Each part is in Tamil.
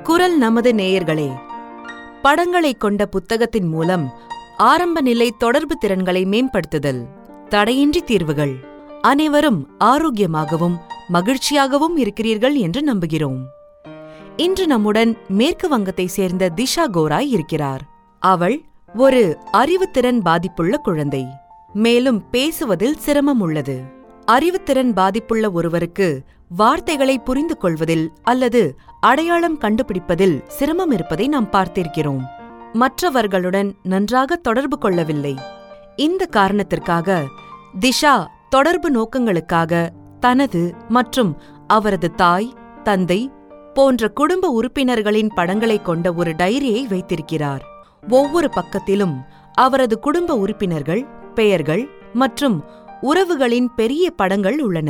குரல் நமது நேயர்களே படங்களை கொண்ட புத்தகத்தின் மூலம் ஆரம்ப நிலை தொடர்பு திறன்களை மேம்படுத்துதல் தடையின்றி தீர்வுகள் அனைவரும் ஆரோக்கியமாகவும் மகிழ்ச்சியாகவும் இருக்கிறீர்கள் என்று நம்புகிறோம் இன்று நம்முடன் மேற்கு வங்கத்தை சேர்ந்த திஷா கோராய் இருக்கிறார் அவள் ஒரு அறிவுத்திறன் பாதிப்புள்ள குழந்தை மேலும் பேசுவதில் சிரமம் உள்ளது அறிவுத்திறன் பாதிப்புள்ள ஒருவருக்கு வார்த்தைகளை புரிந்து கொள்வதில் அல்லது அடையாளம் கண்டுபிடிப்பதில் சிரமம் இருப்பதை நாம் பார்த்திருக்கிறோம் மற்றவர்களுடன் நன்றாக தொடர்பு கொள்ளவில்லை இந்த காரணத்திற்காக திஷா தொடர்பு நோக்கங்களுக்காக தனது மற்றும் அவரது தாய் தந்தை போன்ற குடும்ப உறுப்பினர்களின் படங்களை கொண்ட ஒரு டைரியை வைத்திருக்கிறார் ஒவ்வொரு பக்கத்திலும் அவரது குடும்ப உறுப்பினர்கள் பெயர்கள் மற்றும் உறவுகளின் பெரிய படங்கள் உள்ளன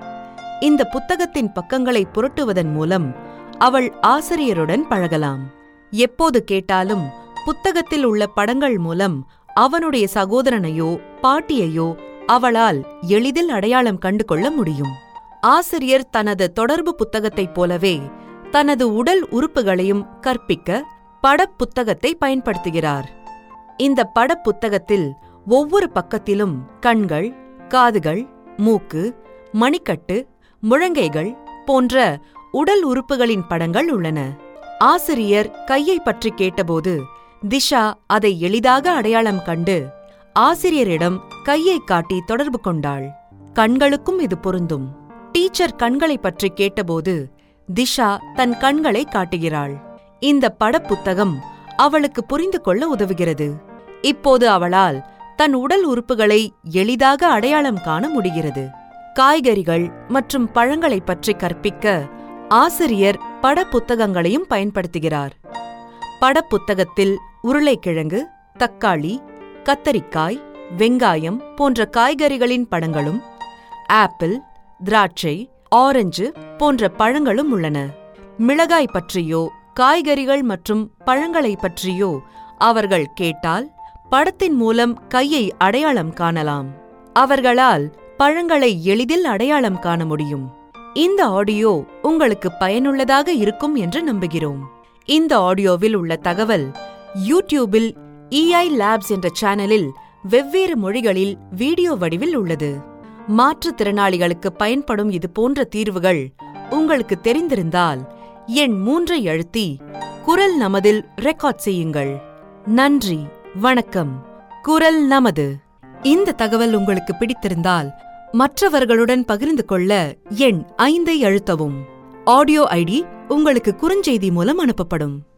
இந்த புத்தகத்தின் பக்கங்களை புரட்டுவதன் மூலம் அவள் ஆசிரியருடன் பழகலாம் எப்போது கேட்டாலும் புத்தகத்தில் உள்ள படங்கள் மூலம் அவனுடைய சகோதரனையோ பாட்டியையோ அவளால் எளிதில் அடையாளம் கண்டு கொள்ள முடியும் ஆசிரியர் தனது தொடர்பு புத்தகத்தைப் போலவே தனது உடல் உறுப்புகளையும் கற்பிக்க படப்புத்தகத்தை பயன்படுத்துகிறார் இந்த படப்புத்தகத்தில் ஒவ்வொரு பக்கத்திலும் கண்கள் காதுகள் மூக்கு மணிக்கட்டு முழங்கைகள் போன்ற உடல் உறுப்புகளின் படங்கள் உள்ளன ஆசிரியர் கையை பற்றி கேட்டபோது திஷா அதை எளிதாக அடையாளம் கண்டு ஆசிரியரிடம் கையை காட்டி தொடர்பு கொண்டாள் கண்களுக்கும் இது பொருந்தும் டீச்சர் கண்களை பற்றி கேட்டபோது திஷா தன் கண்களை காட்டுகிறாள் இந்த படப்புத்தகம் அவளுக்கு புரிந்து கொள்ள உதவுகிறது இப்போது அவளால் தன் உடல் உறுப்புகளை எளிதாக அடையாளம் காண முடிகிறது காய்கறிகள் மற்றும் பழங்களை பற்றி கற்பிக்க ஆசிரியர் படப்புத்தகங்களையும் பயன்படுத்துகிறார் படப்புத்தகத்தில் உருளைக்கிழங்கு தக்காளி கத்தரிக்காய் வெங்காயம் போன்ற காய்கறிகளின் படங்களும் ஆப்பிள் திராட்சை ஆரஞ்சு போன்ற பழங்களும் உள்ளன மிளகாய் பற்றியோ காய்கறிகள் மற்றும் பழங்களை பற்றியோ அவர்கள் கேட்டால் படத்தின் மூலம் கையை அடையாளம் காணலாம் அவர்களால் பழங்களை எளிதில் அடையாளம் காண முடியும் இந்த ஆடியோ உங்களுக்கு பயனுள்ளதாக இருக்கும் என்று நம்புகிறோம் இந்த ஆடியோவில் உள்ள தகவல் யூடியூபில் இஐ லேப்ஸ் என்ற சேனலில் வெவ்வேறு மொழிகளில் வீடியோ வடிவில் உள்ளது மாற்றுத்திறனாளிகளுக்கு பயன்படும் இது போன்ற தீர்வுகள் உங்களுக்கு தெரிந்திருந்தால் எண் மூன்றை அழுத்தி குரல் நமதில் ரெக்கார்ட் செய்யுங்கள் நன்றி வணக்கம் குரல் நமது இந்த தகவல் உங்களுக்கு பிடித்திருந்தால் மற்றவர்களுடன் பகிர்ந்து கொள்ள எண் ஐந்தை அழுத்தவும் ஆடியோ ஐடி உங்களுக்கு குறுஞ்செய்தி மூலம் அனுப்பப்படும்